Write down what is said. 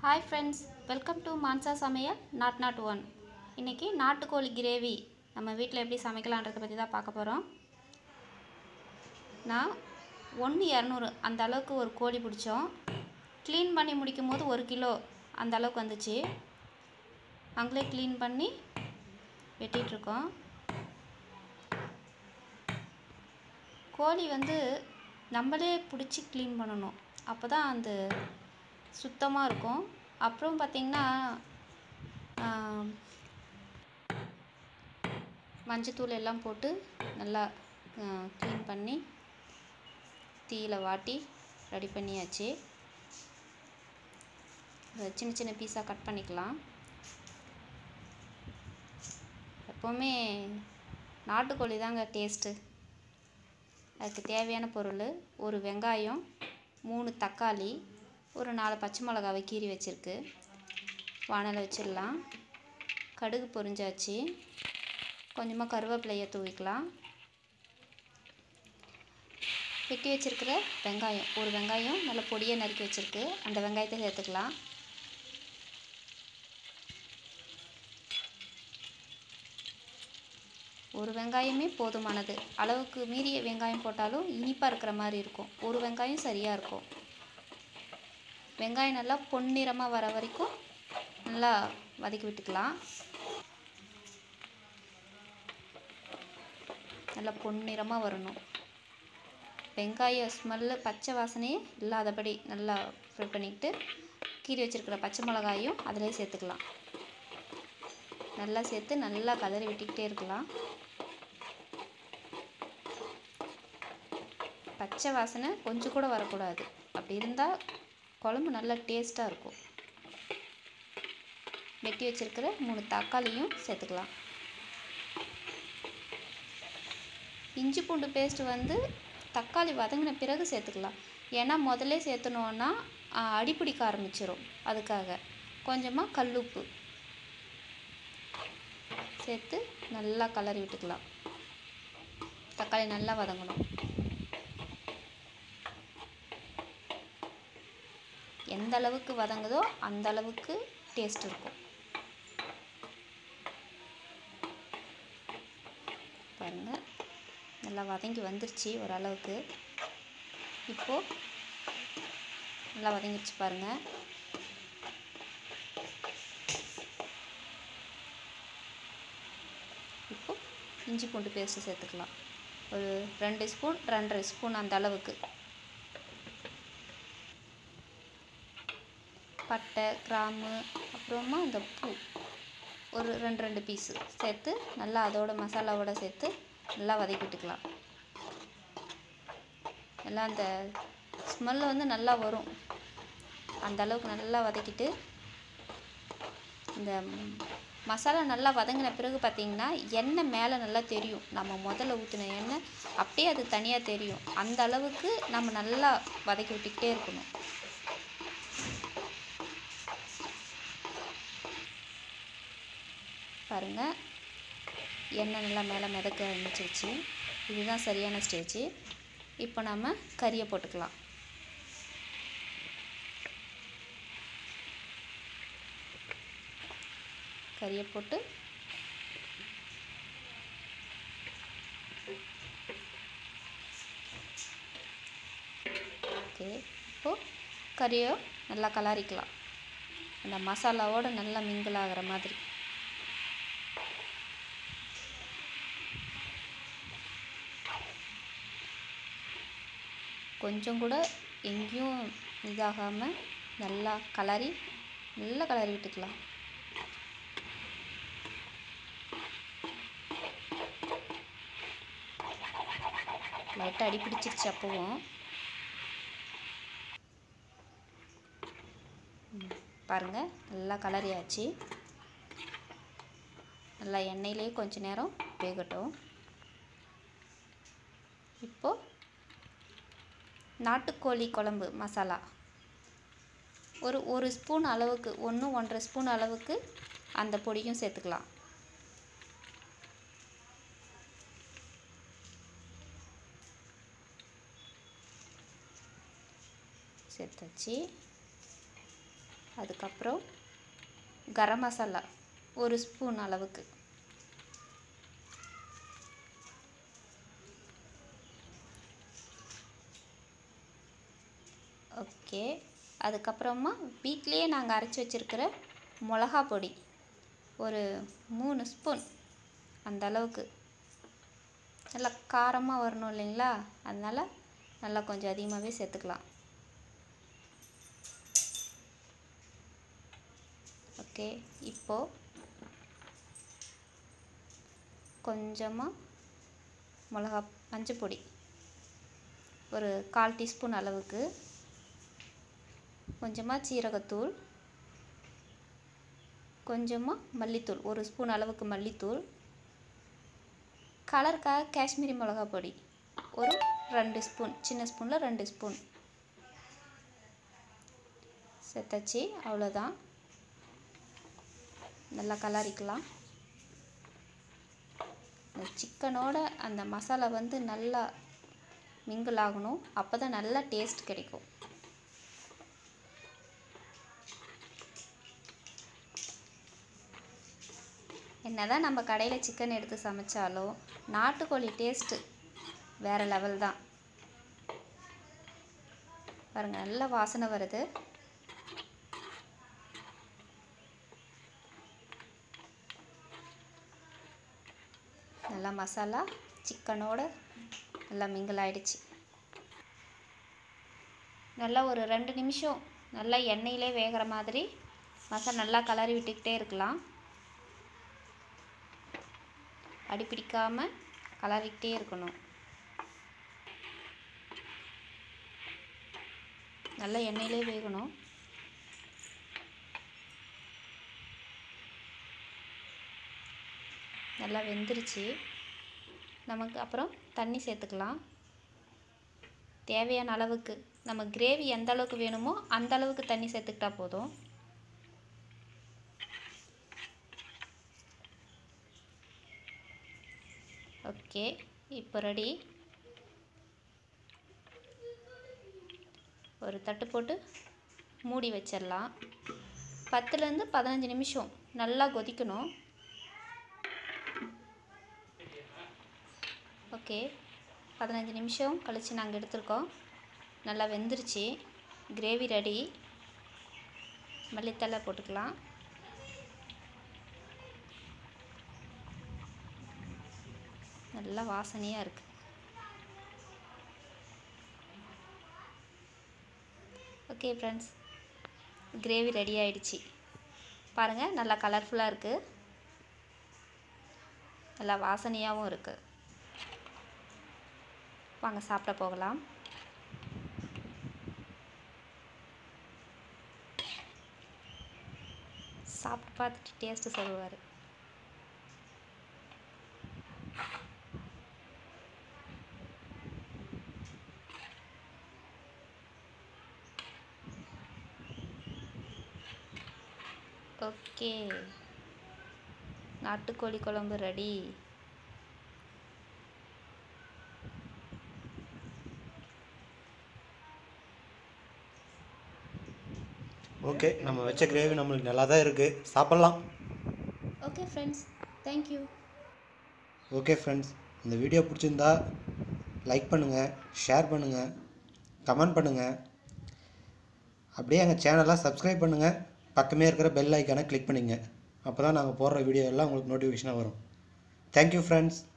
hi friends welcome to Mansa சமையல் நாட் நாட் ஒன் இன்றைக்கி நாட்டுக்கோழி கிரேவி நம்ம வீட்டில் எப்படி சமைக்கலான்றதை பற்றி தான் பார்க்க போகிறோம் நான் ஒன்று இரநூறு அந்த அளவுக்கு ஒரு கோழி பிடிச்சோம் க்ளீன் பண்ணி முடிக்கும் போது ஒரு கிலோ அந்த அளவுக்கு வந்துச்சு அங்களே க்ளீன் பண்ணி வெட்டிகிட்ருக்கோம் கோழி வந்து நம்மளே பிடிச்சி க்ளீன் பண்ணணும் அப்போ தான் அந்த சுத்தமாக இருக்கும் அப்புறம் பார்த்திங்கன்னா மஞ்சத்தூள் எல்லாம் போட்டு நல்லா க்ளீன் பண்ணி தீயில் வாட்டி ரெடி பண்ணியாச்சு இதை சின்ன சின்ன பீஸாக கட் பண்ணிக்கலாம் எப்போவுமே நாட்டுக்கோழி தாங்க டேஸ்ட்டு அதுக்கு தேவையான பொருள் ஒரு வெங்காயம் மூணு தக்காளி ஒரு நாலு பச்சை மிளகாவை கீறி வச்சுருக்கு வானலை வச்சிடலாம் கடுகு பொரிஞ்சாச்சு கொஞ்சமாக கருவேப்பிலையை தூவிக்கலாம் வெட்டி வச்சுருக்கிற வெங்காயம் ஒரு வெங்காயம் நல்ல பொடியை நறுக்கி வச்சுருக்கு அந்த வெங்காயத்தை சேர்த்துக்கலாம் ஒரு வெங்காயமே போதுமானது அளவுக்கு மீறிய வெங்காயம் போட்டாலும் இனிப்பாக இருக்கிற மாதிரி இருக்கும் ஒரு வெங்காயம் சரியாக இருக்கும் வெங்காயம் நல்லா பொன்னிறமாக வர வரைக்கும் நல்லா வதக்கி விட்டுக்கலாம் நல்லா பொன்னிறமாக வரணும் வெங்காய ஸ்மெல்லு பச்சை வாசனையே இல்லாதபடி நல்லா ஃப்ரை பண்ணிக்கிட்டு கீறி வச்சுருக்கிற பச்சை மிளகாயும் அதிலே சேர்த்துக்கலாம் நல்லா சேர்த்து நல்லா கதறி விட்டுக்கிட்டே இருக்கலாம் பச்சை வாசனை கொஞ்சம் கூட வரக்கூடாது அப்படி இருந்தால் குழம்பு நல்லா டேஸ்ட்டாக இருக்கும் வெட்டி வச்சுருக்கிற மூணு தக்காளியும் சேர்த்துக்கலாம் இஞ்சி பூண்டு பேஸ்ட்டு வந்து தக்காளி வதங்கின பிறகு சேர்த்துக்கலாம் ஏன்னா முதல்ல சேர்த்துனோன்னா அடிப்பிடிக்க ஆரம்பிச்சிரும் அதுக்காக கொஞ்சமாக கல்லுப்பு சேர்த்து நல்லா கலரி விட்டுக்கலாம் தக்காளி நல்லா வதங்கணும் எந்த அளவுக்கு வதங்குதோ அந்த அளவுக்கு டேஸ்ட் இருக்கும் பாருங்கள் நல்லா வதங்கி வந்துருச்சு ஓரளவுக்கு இப்போது நல்லா வதங்கிடுச்சு பாருங்கள் இப்போது இஞ்சி பூண்டு பேஸ்ட்டு சேர்த்துக்கலாம் ஒரு ரெண்டு ஸ்பூன் ரெண்டரை ஸ்பூன் அந்த அளவுக்கு பட்டை கிராம்பு அப்புறமா அந்த பூ ஒரு ரெண்டு ரெண்டு பீஸு சேர்த்து நல்லா அதோட மசாலாவோட சேர்த்து நல்லா வதக்கி விட்டுக்கலாம் எல்லாம் அந்த ஸ்மெல்லு வந்து நல்லா வரும் அந்த அளவுக்கு நல்லா வதக்கிட்டு இந்த மசாலா நல்லா வதங்கின பிறகு பார்த்திங்கன்னா எண்ணெய் மேலே நல்லா தெரியும் நம்ம முதல்ல ஊற்றின எண்ணெய் அப்படியே அது தனியாக தெரியும் அந்த அளவுக்கு நம்ம நல்லா வதக்கி விட்டுக்கிட்டே இருக்கணும் பாருங்கள் எண்ணெய் நல்லா மேலே மிதக்க ஆரம்பிச்சிருச்சு இதுதான் சரியான ஸ்டேஜ் இப்போ நம்ம கறியை போட்டுக்கலாம் கறியை போட்டு ஓகே இப்போது கறியை நல்லா கலாரிக்கலாம் அந்த மசாலாவோடு நல்லா மிங்கிள் ஆகிற மாதிரி கொஞ்சம் கூட எங்கேயும் இதாகாமல் நல்லா கலரி நல்லா கலரி விட்டுக்கலாம் லைட்டாக அடி பிடிச்சிருச்சு அப்போவும் பாருங்கள் நல்லா கலரியாச்சு நல்லா எண்ணெயிலே கொஞ்ச நேரம் வேகட்டும் இப்போது நாட்டுக்கோழி குழம்பு மசாலா ஒரு ஒரு ஸ்பூன் அளவுக்கு ஒன்று ஒன்றரை ஸ்பூன் அளவுக்கு அந்த பொடியும் சேர்த்துக்கலாம் சேர்த்தாச்சு அதுக்கப்புறம் கரம் மசாலா ஒரு ஸ்பூன் அளவுக்கு ஓகே அதுக்கப்புறமா வீட்லேயே நாங்கள் அரைச்சி வச்சுருக்கிற மிளகா பொடி ஒரு மூணு ஸ்பூன் அந்த அளவுக்கு நல்லா காரமாக வரணும் இல்லைங்களா அதனால் நல்லா கொஞ்சம் அதிகமாகவே சேர்த்துக்கலாம் ஓகே இப்போது கொஞ்சமாக மிளகா மஞ்சள் பொடி ஒரு கால் டீஸ்பூன் அளவுக்கு கொஞ்சமாக சீரகத்தூள் கொஞ்சமாக மல்லித்தூள் ஒரு ஸ்பூன் அளவுக்கு மல்லித்தூள் கலருக்காக காஷ்மீரி மிளகா பொடி ஒரு ரெண்டு ஸ்பூன் சின்ன ஸ்பூனில் ரெண்டு ஸ்பூன் சேர்த்தாச்சு அவ்வளோதான் நல்லா கலரிக்கலாம் இந்த சிக்கனோட அந்த மசாலா வந்து நல்லா மிங்கிள் ஆகணும் அப்போ தான் நல்லா டேஸ்ட் கிடைக்கும் என்னதான் நம்ம கடையில் சிக்கன் எடுத்து சமைச்சாலும் நாட்டுக்கோழி டேஸ்ட்டு வேறு லெவல் தான் பாருங்கள் நல்ல வாசனை வருது நல்லா மசாலா சிக்கனோட நல்லா மிங்கிள் ஆயிடுச்சு நல்லா ஒரு ரெண்டு நிமிஷம் நல்லா எண்ணெயிலே வேகிற மாதிரி மசாலா நல்லா கலரி விட்டுக்கிட்டே இருக்கலாம் அடி பிடிக்காமல் கலரிக்கிட்டே இருக்கணும் நல்லா எண்ணெயிலே வேகணும் நல்லா வெந்துருச்சு நமக்கு அப்புறம் தண்ணி சேர்த்துக்கலாம் தேவையான அளவுக்கு நம்ம கிரேவி எந்த அளவுக்கு வேணுமோ அந்த அளவுக்கு தண்ணி சேர்த்துக்கிட்டா போதும் ஓகே இப்போ ரெடி ஒரு தட்டு போட்டு மூடி வச்சிடலாம் பத்துலேருந்து பதினஞ்சு நிமிஷம் நல்லா கொதிக்கணும் ஓகே பதினஞ்சு நிமிஷம் கழித்து நாங்கள் எடுத்திருக்கோம் நல்லா வெந்துருச்சு கிரேவி ரெடி மல்லித்தலை போட்டுக்கலாம் நல்லா வாசனையாக இருக்குது ஓகே ஃப்ரெண்ட்ஸ் கிரேவி ரெடி ஆயிடுச்சு பாருங்கள் நல்லா கலர்ஃபுல்லாக இருக்குது நல்லா வாசனையாகவும் இருக்குது வாங்க சாப்பிட போகலாம் சாப்பிட்டு பார்த்துட்டு டேஸ்ட்டு சொல்லுவார் ஓகே நாட்டுக்கோழி குழம்பு ரெடி ஓகே நம்ம வச்ச கிரேவி நம்மளுக்கு நல்லா தான் இருக்குது சாப்பிட்லாம் okay friends thank you okay friends இந்த வீடியோ பிடிச்சிருந்தா லைக் பண்ணுங்கள் ஷேர் பண்ணுங்கள் கமெண்ட் பண்ணுங்கள் அப்படியே எங்கள் சேனலை சப்ஸ்கிரைப் பண்ணுங்கள் பக்கமே இருக்கிற பெல் ஐக்கானை கிளிக் பண்ணிங்க அப்போ தான் நாங்கள் போடுற வீடியோ எல்லாம் உங்களுக்கு நோட்டிஃபிகேஷனாக வரும் தேங்க்யூ ஃப்ரெண்ட்ஸ்